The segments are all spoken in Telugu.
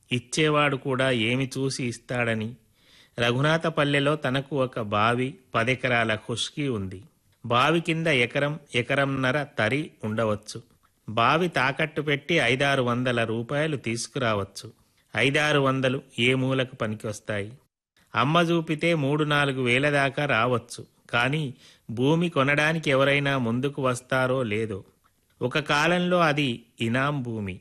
ఇచ్చేవాడు కూడా ఏమి చూసి ఇస్తాడని రఘునాథపల్లెలో తనకు ఒక బావి పదెకరాల ఖుష్కీ ఉంది బావి కింద ఎకరం ఎకరంన్నర తరి ఉండవచ్చు బావి తాకట్టు పెట్టి ఐదారు వందల రూపాయలు తీసుకురావచ్చు ఐదారు వందలు ఏ మూలకు పనికొస్తాయి అమ్మ చూపితే మూడు నాలుగు వేల దాకా రావచ్చు కానీ భూమి కొనడానికి ఎవరైనా ముందుకు వస్తారో లేదో ఒక కాలంలో అది ఇనాం భూమి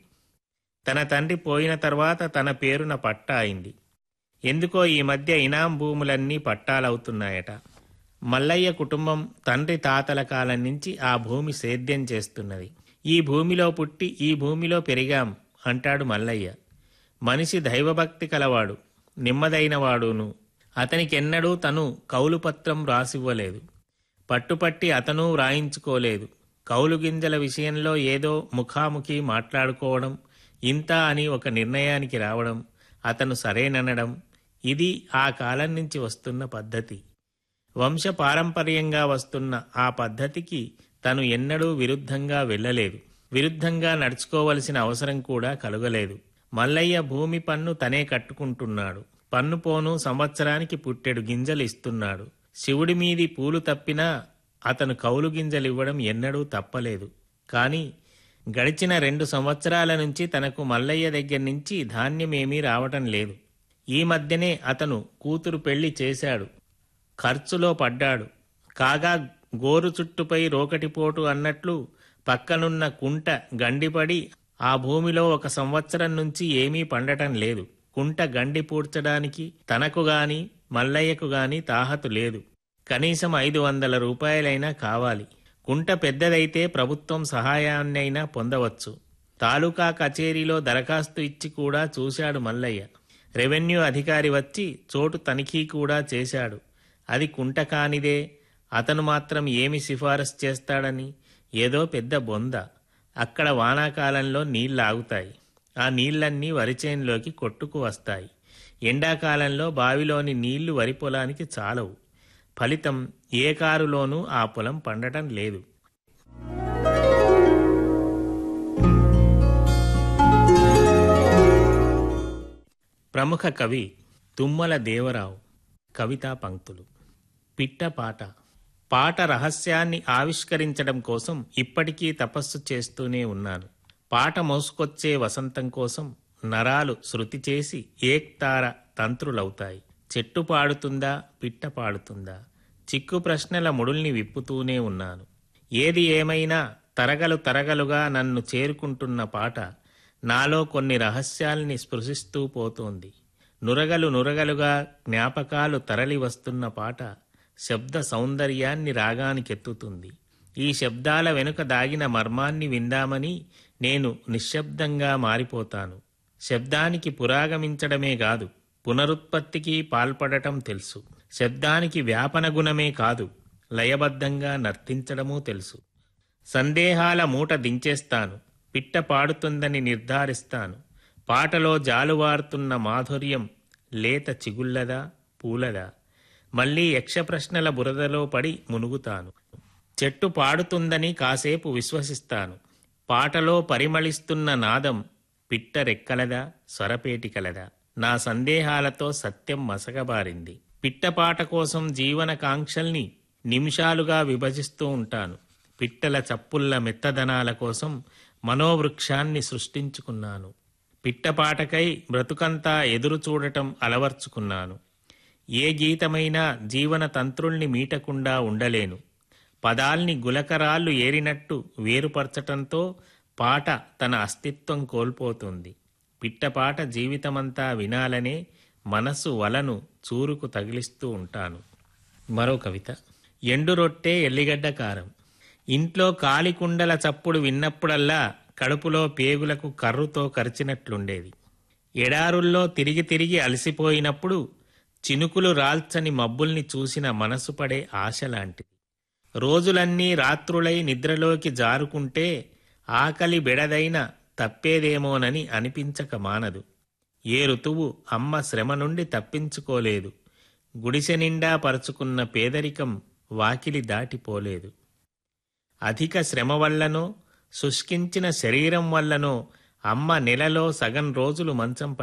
తన తండ్రి పోయిన తర్వాత తన పేరున పట్టా అయింది ఎందుకో ఈ మధ్య ఇనాం భూములన్నీ పట్టాలవుతున్నాయట మల్లయ్య కుటుంబం తండ్రి తాతల కాలం నుంచి ఆ భూమి సేద్యం చేస్తున్నది ఈ భూమిలో పుట్టి ఈ భూమిలో పెరిగాం అంటాడు మల్లయ్య మనిషి దైవభక్తి కలవాడు నిమ్మదైనవాడును అతనికెన్నడూ తను కౌలు పత్రం రాసివ్వలేదు పట్టుపట్టి అతను వ్రాయించుకోలేదు కౌలు గింజల విషయంలో ఏదో ముఖాముఖి మాట్లాడుకోవడం ఇంత అని ఒక నిర్ణయానికి రావడం అతను సరేననడం ఇది ఆ కాలం నుంచి వస్తున్న పద్ధతి వంశ పారంపర్యంగా వస్తున్న ఆ పద్ధతికి తను ఎన్నడూ విరుద్ధంగా వెళ్ళలేదు విరుద్ధంగా నడుచుకోవలసిన అవసరం కూడా కలుగలేదు మల్లయ్య భూమి పన్ను తనే కట్టుకుంటున్నాడు పన్ను పోను సంవత్సరానికి పుట్టెడు గింజలు ఇస్తున్నాడు శివుడి మీది పూలు తప్పినా అతను కౌలు గింజలు ఇవ్వడం ఎన్నడూ తప్పలేదు కానీ గడిచిన రెండు సంవత్సరాల నుంచి తనకు మల్లయ్య దగ్గర నుంచి ధాన్యమేమీ రావటం లేదు ఈ మధ్యనే అతను కూతురు పెళ్లి చేశాడు ఖర్చులో పడ్డాడు కాగా గోరు చుట్టుపై రోకటిపోటు అన్నట్లు పక్కనున్న కుంట గండిపడి ఆ భూమిలో ఒక సంవత్సరం నుంచి ఏమీ పండటం లేదు కుంట గండి పూడ్చడానికి తనకు గాని మల్లయ్యకు గాని తాహతు లేదు కనీసం ఐదు వందల రూపాయలైనా కావాలి కుంట పెద్దదైతే ప్రభుత్వం సహాయాన్నైనా పొందవచ్చు తాలూకా కచేరీలో దరఖాస్తు ఇచ్చి కూడా చూశాడు మల్లయ్య రెవెన్యూ అధికారి వచ్చి చోటు తనిఖీ కూడా చేశాడు అది కుంట కానిదే అతను మాత్రం ఏమి సిఫారసు చేస్తాడని ఏదో పెద్ద బొంద అక్కడ వానాకాలంలో నీళ్లాగుతాయి ఆ నీళ్లన్నీ వరిచేనులోకి కొట్టుకు వస్తాయి ఎండాకాలంలో బావిలోని నీళ్లు వరి పొలానికి చాలవు ఫలితం ఏ కారులోనూ ఆ పొలం పండటం లేదు ప్రముఖ కవి తుమ్మల దేవరావు కవితా పంక్తులు పిట్ట పాట పాట రహస్యాన్ని ఆవిష్కరించడం కోసం ఇప్పటికీ తపస్సు చేస్తూనే ఉన్నాను పాట మోసుకొచ్చే వసంతం కోసం నరాలు శృతి చేసి ఏక్తార తంత్రులవుతాయి చెట్టు పాడుతుందా పిట్ట పాడుతుందా చిక్కు ప్రశ్నల ముడుల్ని విప్పుతూనే ఉన్నాను ఏది ఏమైనా తరగలు తరగలుగా నన్ను చేరుకుంటున్న పాట నాలో కొన్ని రహస్యాల్ని స్పృశిస్తూ పోతోంది నురగలు నురగలుగా జ్ఞాపకాలు తరలి వస్తున్న పాట శబ్ద సౌందర్యాన్ని రాగానికెత్తుతుంది ఈ శబ్దాల వెనుక దాగిన మర్మాన్ని విందామని నేను నిశ్శబ్దంగా మారిపోతాను శబ్దానికి పురాగమించడమే కాదు పునరుత్పత్తికి పాల్పడటం తెలుసు శబ్దానికి వ్యాపన గుణమే కాదు లయబద్ధంగా నర్తించడమూ తెలుసు సందేహాల మూట దించేస్తాను పిట్ట పాడుతుందని నిర్ధారిస్తాను పాటలో జాలువారుతున్న మాధుర్యం లేత చిగుళ్ళదా పూలదా మళ్ళీ యక్ష ప్రశ్నల బురదలో పడి మునుగుతాను చెట్టు పాడుతుందని కాసేపు విశ్వసిస్తాను పాటలో పరిమళిస్తున్న నాదం పిట్ట రెక్కలదా స్వరపేటికలదా నా సందేహాలతో సత్యం మసగబారింది పిట్టపాట కోసం జీవన కాంక్షల్ని నిమిషాలుగా విభజిస్తూ ఉంటాను పిట్టల చప్పుల్ల మెత్తదనాల కోసం మనోవృక్షాన్ని సృష్టించుకున్నాను పిట్టపాటకై బ్రతుకంతా ఎదురు చూడటం అలవర్చుకున్నాను ఏ గీతమైనా జీవన తంత్రుల్ని మీటకుండా ఉండలేను పదాల్ని గులకరాళ్ళు ఏరినట్టు వేరుపరచటంతో పాట తన అస్తిత్వం కోల్పోతుంది పిట్టపాట జీవితమంతా వినాలనే మనసు వలను చూరుకు తగిలిస్తూ ఉంటాను మరో కవిత ఎండు రొట్టె ఎల్లిగడ్డ కారం ఇంట్లో కాలికుండల చప్పుడు విన్నప్పుడల్లా కడుపులో పేగులకు కర్రుతో కరిచినట్లుండేది ఎడారుల్లో తిరిగి తిరిగి అలసిపోయినప్పుడు చినుకులు రాల్చని మబ్బుల్ని చూసిన మనసు పడే ఆశ లాంటిది రోజులన్నీ రాత్రులై నిద్రలోకి జారుకుంటే ఆకలి బెడదైన తప్పేదేమోనని అనిపించక మానదు ఏ ఋతువు అమ్మ శ్రమ నుండి తప్పించుకోలేదు గుడిసె నిండా పరుచుకున్న పేదరికం వాకిలి దాటిపోలేదు అధిక శ్రమ వల్లనో శుష్కించిన శరీరం వల్లనో అమ్మ నెలలో సగం రోజులు మంచం